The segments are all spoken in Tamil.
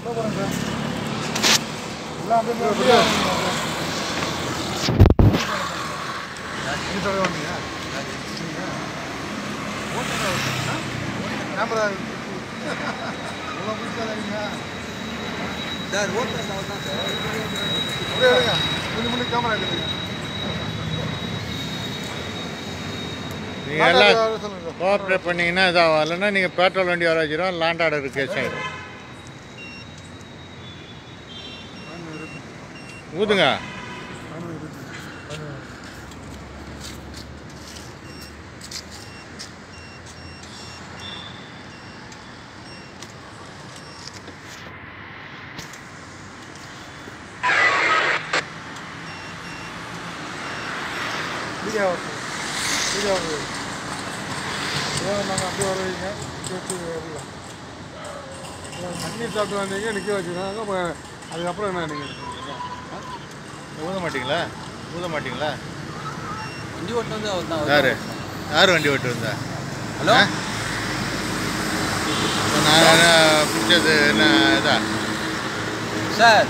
போகிறேன் சார் எல்லாம் அப்படியே அப்படியே நீ சொல்ல வந்தீங்க கேமரா இவ்வளோ பிடிச்சாதீங்க சார் ஓட்டுறது அவர் தான் சார் அப்படியே எடுங்க முன்னாடி முன்னாடி கேமரா எடுத்துங்க நீங்கள் எல்லாம் நாட்டார் சொல்லுங்க கோஆப்ரேட் பண்ணீங்கன்னா இதாகும் இல்லைன்னா நீங்கள் பெட்ரோல் வண்டி வர வச்சிடும் லேண்ட் ஆர்டர் கேஸ் ஆகிடும் ஊதுங்க வீடியோ வீடியோ ஏன் நாங்கள் அப்படியே வர வைங்க கேட்டு வரலாம் தண்ணி சாப்பிட்டு வந்தீங்க நிற்க வச்சுருக்காங்க அப்போ அதுக்கப்புறம் என்ன நீங்கள் ஊத மாட்டீங்களா ஊத மாட்டீங்களா வண்டி ஓட்டு வந்து அவர் தான் யாரு யார் வண்டி ஓட்டு வந்தா ஹலோ நான் என்ன பிடிச்சது என்ன இதா சார்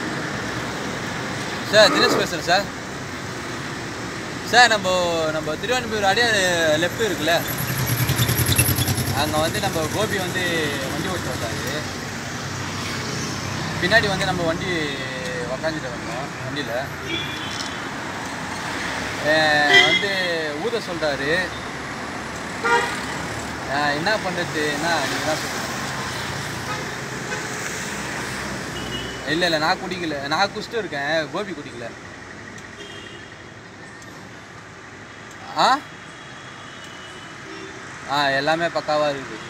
சார் தினேஷ் பேசுகிறேன் சார் சார் நம்ம நம்ம திருவான்மையூர் அடியார் லெஃப்ட் இருக்குல்ல அங்கே வந்து நம்ம கோபி வந்து வண்டி ஓட்டு வந்தாரு பின்னாடி வந்து நம்ம வண்டி உக்காந்துட்டு வந்தோம் வண்டியில் வந்து ஊத சொல்கிறாரு என்ன பண்ணுறது என்ன நீங்கள் தான் சொல்லுங்கள் இல்லை இல்லை நான் குடிக்கல நான் குடிச்சிட்டு இருக்கேன் கோபி குடிக்கல ஆ ஆ எல்லாமே பக்காவாக இருக்குது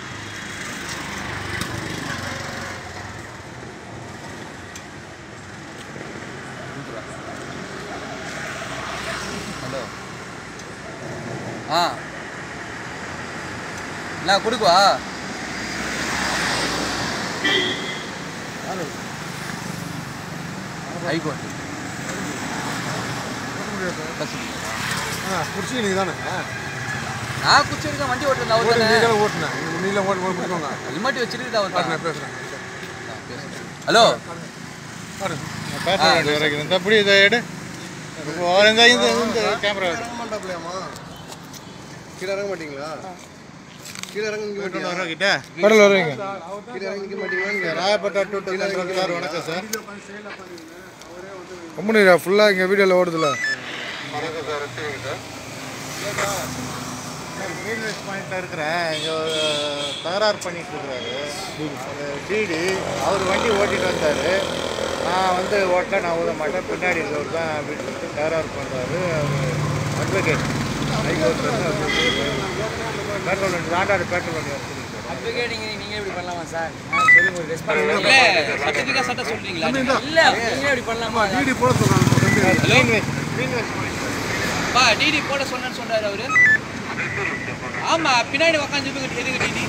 ஹலோ ஆ நான் கொடுக்குவா ஹைகோர்ட் ஆ பிடிச்சி நீங்கள் தானே நான் குடிச்சிருக்கேன் வண்டி ஓட்டுறது அவர் ஓட்டு தானே நீங்களும் ஓட்டுனேன் நீங்களும் ஓட்டு ஓட்டு கொடுக்கோங்க ஹெல்மெட் வச்சிருக்குது அவர் தான் நான் பேசுகிறேன் ஹலோ பாருங்க பெட்ரோல் வண்டி வரைக்கும் இந்த அப்படி இதை எடு இப்போ இந்த இந்த இந்த கேமரா மாட்டாப்லையாமா கீழே இறங்க மாட்டீங்களா கீழே இறங்க நிற்க மாட்டீங்களா பெட்ரோல் கிட்ட கடல் வருவீங்க கீழே இறங்க நிற்க மாட்டீங்களா ராயப்பேட்டை டூ டூ சார் வணக்கம் சார் கம்பெனி ஃபுல்லாக இங்கே வீடியோவில் ஓடுதுல கிரீன்வேஸ் பாயிண்ட்ல இருக்கிற இங்கே தகராறு பண்ணிட்டு இருக்கிறாரு டிடி அவர் வண்டி ஓட்டிட்டு வந்தார் நான் வந்து ஓட்ட நான் ஊத மாட்டேன் பின்னாடி இருக்கிறவர் தான் வீட்டுக்கு தகராறு பண்ணுறாரு அவர் அட்வொகேட் பெட்ரோல் வண்டி ஆண்டாடு பெட்ரோல் வண்டி வர சொல்லியிருக்காரு நீங்க நீங்க எப்படி பண்ணலாமா சார் சொல்லி ஒரு ரெஸ்பான்ஸ் இல்ல சட்டத்துக்கா சட்டம் சொல்றீங்களா இல்ல நீங்க எப்படி பண்ணலாமா டிடி போட சொல்கிறாங்க கிரீன்வேஸ் கிரீன்வேஸ் பாயிண்ட் பா டிடி போட சொன்னேன்னு சொன்னாரு அவரு ஆமா பின்னாடி உக்காந்து எதுக்கு டிடி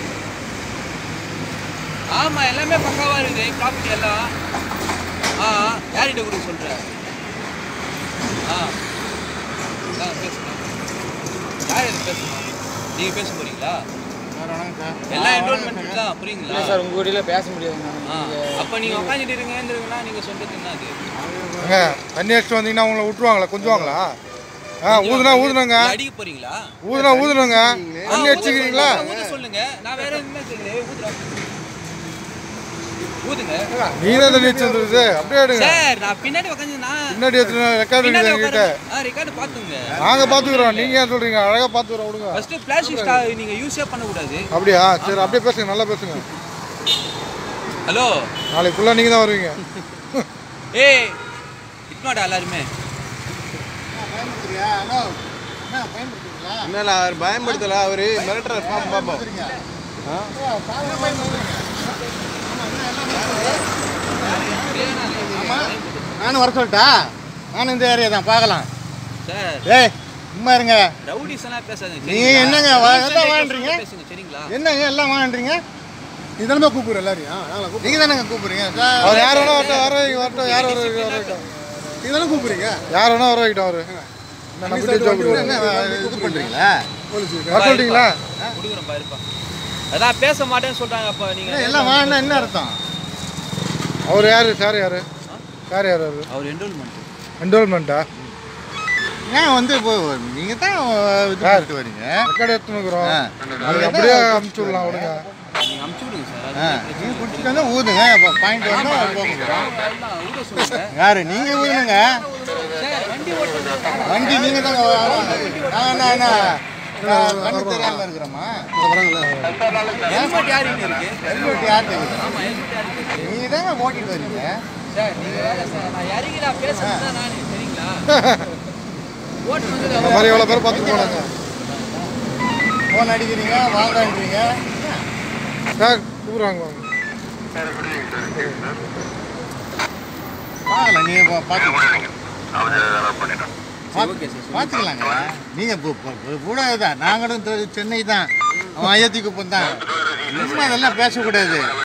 ஆமா எல்லாமே பக்காவா இருக்குது ப்ராப்பர்ட்டி எல்லாம் ஆ யார்கிட்ட கொடுக்க சொல்ற ஆ ஆ, பேசுங்க யார் இது பேசணும் நீங்க பேச போறீங்களா சார் வணக்கம் சார் எல்லா என்ரோல்மெண்ட் தான் புரியுங்களா சார் உங்க கூடயில பேச முடியாது ஆ அப்ப நீங்க உட்காந்துட்டு இருங்கன்றீங்களா நீங்க சொல்றது என்ன அது ஏங்க தண்ணி அடிச்சுட்டு வந்தீங்கன்னா உங்களை விட்டுருவாங்களா கொஞ்சுவாங்களா ஆ ஊதுனா ஊதுனாங்க நீங்க அடிக்க போறீங்களா ஊதுனா ஊதுனாங்க ஆ, தண்ணி ஊத அடிச்சுக்கிறீங்களா சொல்லுங்க, ஊத சொல்லுங்க நான் வேற எதுவுமே செய்யல ஊதுறேன் ஊதுங்க நீ தான் தண்ணி அடிச்சு வந்துருது அப்படியே எடுங்க சார் நான் பின்னாடி உட்காந்து நான் பின்னாடி எடுத்து ரெக்கார்டு பின்னாடி எங்கிட்ட உட்காந்து ஆ ரெக்கார்டு பாத்துங்க நாங்க பாத்துக்கிறோம் நீங்க ஏன் சொல்றீங்க அழகா பாத்துக்கிறோம் விடுங்க ஃபர்ஸ்ட் பிளாஸ்டிக் ஸ்டார் நீங்க யூஸே பண்ண கூடாது அப்படியா சரி அப்படியே பேசுங்க நல்லா பேசுங்க ஹலோ நாளைக்கு ஃபுல்லா நீங்க தான் வருவீங்க ஏய் இட்மாடா எல்லாருமே என்னல அவர் பயன்படுத்தல அவரு மிரட்டுற பாப்போம் பாப்போம் நானும் வர சொல்லட்டா நானும் இந்த ஏரியா தான் பார்க்கலாம் சார் ஏய் சும்மா இருங்க ரவுடிஸ் எல்லாம் பேசாதீங்க நீங்க சரிங்களா? என்னங்க வா- Decent எல்லாம் ஆ வாழ்றீங்க? பேசுங்க சரிங்களா என்னங்க எல்லாம் வாங்கன்றீங்க நீ தானே கூப்பிடுற எல்லாரையும் நாங்களா கூப்பிடுறோம் நீங்க தானங்க கூப்பிடுறீங்க சார் அவர் யார் வேணா வரட்டும் வர வைங்க வரட்டும் யார் வர வைக்க வர வைக்கட்டும் நீங்க தானே கூப்பிடுறீங்க யார் வேணா வர வைக்கட்டும் அவரு என்ன நம்ம டீச்சர் என்ன இது பண்றீங்களா வர சொல்லிட்டீங்களா கொடுக்குறேன் பாருப்பா அதான் பேச மாட்டேன்னு சொல்றாங்க அப்ப நீங்க என்ன, எல்லாம் வாங்கினா என்ன அர்த்தம் அவர் யார் சார் யார் சார் யார் அவர் அவர் என்ரோல்மெண்ட் என்ரோல்மெண்ட்டா ஏன் வந்து இப்போ நீங்கள் தான் இது சார். பண்ணிட்டு வரீங்க ரெக்கார்டு எடுத்துனுக்குறோம் ஆ. அது அப்படியே அமுச்சு விடலாம் விடுங்க நீங்கள் அமுச்சு விடுங்க சார் ஆ நீங்கள் குடிச்சிட்டு வந்து ஊதுங்க இப்போ பாயிண்ட் வந்தால் போங்க எல்லாம் ஊட சொல்லுங்க யாரு நீங்கள் ஊதுனுங்க சார் வண்டி ஓட்டுறது வண்டி நீங்கள் தான் நான் என்ன என்ன நான் கண்ணு தெரியாமல் இருக்கிறோமா ஹெல்மெட் யாருன்னு இருக்கு ஹெல்மெட் யார் தெரியுது ஆமாம் ஹெல்மெட் யாருக்கு நீங்கள் தாங்க ஓட்டிட்டு வரீங்க சார் நீங்கள் வேலை சார் நான் இறங்கி நான் பேசுறது தான் நான் சரிங்களா ஓட்டு வந்து இந்த மாதிரி எவ்வளோ பேர் பார்த்துட்டு போனாங்க ஃபோன் அடிக்கிறீங்க வாங்கன்றீங்க சார் கூப்பிடுவாங்க வாங்க வாங்கலாம் நீங்கள் பார்த்து ஓகே சார் பார்த்துக்கலாங்க நீங்கள் கூட தான் நாங்களும் தெ- சென்னை தான் அவன் அயோத்தி குப்பம் தான் சும்மா அதெல்லாம் பேசக்கூடாது